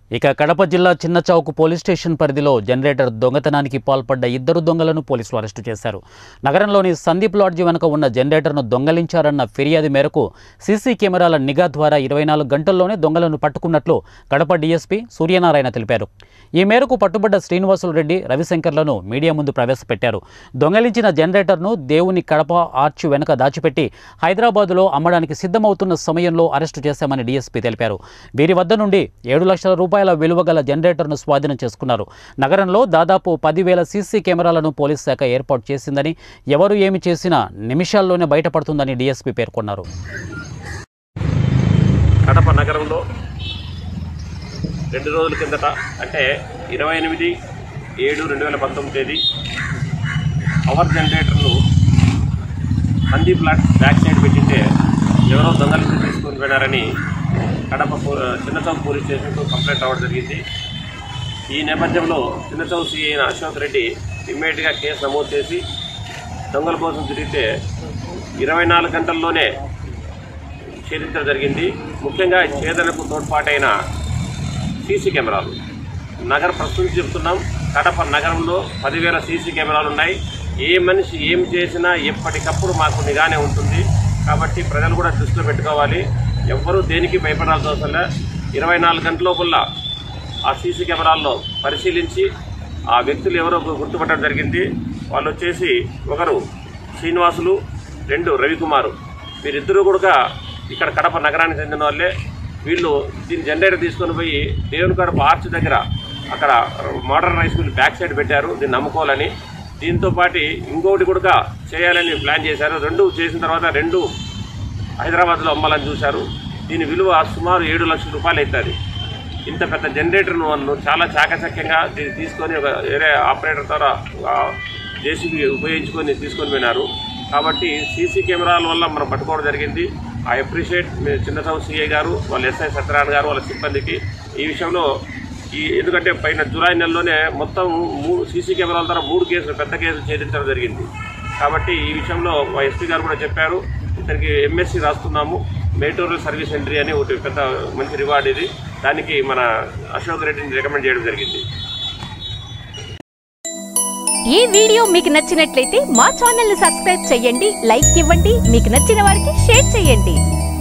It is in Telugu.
ఇక కడప జిల్లా చిన్న చౌక్ పోలీస్ స్టేషన్ పరిధిలో జనరేటర్ దొంగతనానికి పాల్పడ్డ ఇద్దరు దొంగలను పోలీసులు అరెస్టు చేశారు నగరంలోని సందీప్ లాడ్జి వెనుక ఉన్న జనరేటర్ను దొంగలించారన్న ఫిర్యాదు మేరకు సీసీ కెమెరాల నిఘా ద్వారా ఇరవై నాలుగు గంటల్లోనే దొంగలను పట్టుకున్నట్లు కడప డీఎస్పీ సూర్యనారాయణ తెలిపారు ఈ మేరకు పట్టుబడ్డ శ్రీనివాసులు రెడ్డి రవిశంకర్లను మీడియా ముందు ప్రవేశపెట్టారు దొంగలించిన జనరేటర్ను దేవుని కడప ఆర్చ్ వెనుక దాచిపెట్టి హైదరాబాదులో అమ్మడానికి సిద్ధమవుతున్న సమయంలో అరెస్టు చేశామని డీఎస్పీ తెలిపారు వీరి వద్ద నుండి ఏడు లక్షల రూపాయల విలువ గల జనరేటర్ను స్వాధీనం చేసుకున్నారు నగరంలో దాదాపు పదివేల సీసీ కెమెరాలను పోలీస్ శాఖ ఏర్పాటు చేసిందని ఎవరు ఏమి చేసినా నిమిషాల్లోనే బయటపడుతుందని డీఎస్పీ పేర్కొన్నారు కడప నగరంలో రెండు రోజుల కిందట అంటే ఇరవై ఎనిమిది ఏడు రెండు వేల పంతొమ్మిది తేదీ పవర్ జనరేటర్ను హందీ ప్లాట్ బ్యాక్ సైడ్ పెట్టింటే ఎవరో దొంగలించి తీసుకొని పోయినారని కడప పో- చిన్న చౌక్ పోలీస్ స్టేషన్కు కంప్లైంట్ రావడం జరిగింది ఈ నేపథ్యంలో చిన్న చౌక్ సిఐ అయిన అశోక్ రెడ్డి ఇమ్మీడియట్గా కేసు నమోదు చేసి దొంగల కోసం తిరిగితే ఇరవై నాలుగు గంటల్లోనే ఛేదించడం జరిగింది ముఖ్యంగా ఈ ఛేదనకు తోడ్పాటైన సీసీ కెమెరాలు నగర ప్రస్తుతం చెప్తున్నాం కడప నగరంలో పదివేల సీసీ కెమెరాలు ఉన్నాయి ఏ మనిషి ఏం చేసినా ఎప్పటికప్పుడు మాకు నిఘానే ఉంటుంది కాబట్టి ప్రజలు కూడా దృష్టిలో పెట్టుకోవాలి ఎవ్వరూ దేనికి భయపడాల్సిన అవసరం లే ఇరవై నాలుగు గంటల లోపల ఆ సీసీ కెమెరాల్లో పరిశీలించి ఆ వ్యక్తులు ఎవరో గు- గుర్తుపట్టడం జరిగింది వాళ్ళు వచ్చేసి ఒకరు శ్రీనివాసులు రెండు రవికుమారు వీరిద్దరూ కూడా ఇక్కడ కడప నగరానికి చెందిన వాళ్ళే వీళ్ళు దీని జనరేటర్ తీసుకొని పోయి దేవుని కడప ఆర్చ్ దగ్గర అక్కడ modern high school back side పెట్టారు దీన్ని నమ్ముకోవాలని దీంతో పాటు ఇంకొకటి కూడా చేయాలని ప్లాన్ చేశారు రెండు చేసిన తర్వాత రెండు హైదరాబాద్లో అమ్మాలని చూశారు దీని విలువ సుమారు ఏడు లక్షల రూపాయలు అవుతుంది ఇంత పెద్ద జనరేటర్ను వాళ్ళు చాలా చాకచక్యంగా దీన్ని తీసుకొని ఒక వేరే ఆపరేటర్ ద్వారా జేసీబీ ఉపయోగించుకొని తీసుకొని పోయినారు కాబట్టి సీసీ కెమెరాల వల్ల మనం పట్టుకోవడం జరిగింది ఐ అప్రిషియేట్ చిన్న చౌ సిఐ గారు వాళ్ళ ఎస్ఐ సత్యనారాయణ గారు వాళ్ళ సిబ్బందికి ఈ విషయంలో ఈ ఎందుకంటే పైన జూలై నెలలోనే మొత్తం మూడు సీసీ కెమెరాల ద్వారా మూడు కేసులు పెద్ద కేసులు ఛేదించడం జరిగింది కాబట్టి ఈ విషయంలో మా ఎస్పీ గారు కూడా చెప్పారు ఇతనికి ఎంఎస్సి రాస్తున్నాము మెరిటోరియల్ సర్వీస్ ఎంట్రీ అని ఒకటి పెద్ద మంచి రివార్డ్ ఇది దానికి మన అశోక్ రెడ్డిని రికమెండ్ చేయడం జరిగింది ఈ వీడియో మీకు నచ్చినట్లయితే మా ఛానల్ ని సబ్స్క్రైబ్ చేయండి లైక్ ఇవ్వండి మీకు నచ్చిన వారికి షేర్ చేయండి